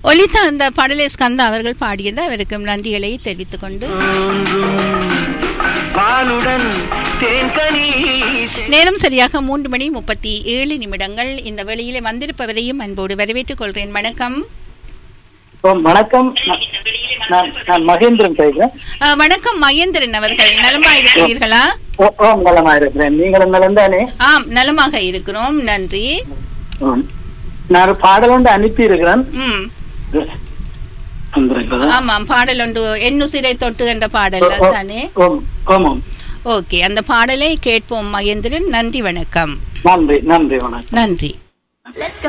ஒலித்த அந்த பாடலை ஸ்கந்தா அவர்கள் பாடியது அவருக்கும் நன்றிகளை தெரிவித்துக் கொண்டு பாலுடன் தேன்கனி நேரம் சரியாக மூன்று மணி முப்பத்தி ஏழு நிமிடங்கள் இந்த வெளியிலே வந்திருப்பவரையும் அன்போடு வரவேற்றுக் கொள்கிறேன் வணக்கம் ஓ, வணக்கம் நான் நான் நான் மகேந்திரன் பேசுறேன் அஹ், வணக்கம் மகேந்திரன் அவர்கள் நலமா இருக்கிறீர்களா ஓ ஓம் நலமா இருக்கிறேன் நீங்களும் நலம் தானே ஆம் நலமாக இருக்கிறோம் நன்றி ஓம். நான் ஒரு பாடல் ஒன்று அனுப்பி இருக்கிறேன் ம் வந்திருக்கிறதா? ஆமாம் பாடல் ஒன்று எண்ணுசிரை தொட்டு என்ற பாடல் ஓ, ஓ, தானே ஓம் ஓமாம் ஓகே அந்த பாடலை கேட்போம் மகேந்திரன் நன்றி வணக்கம் நன்றி நன்றி வணக்கம் நன்றி Let's go.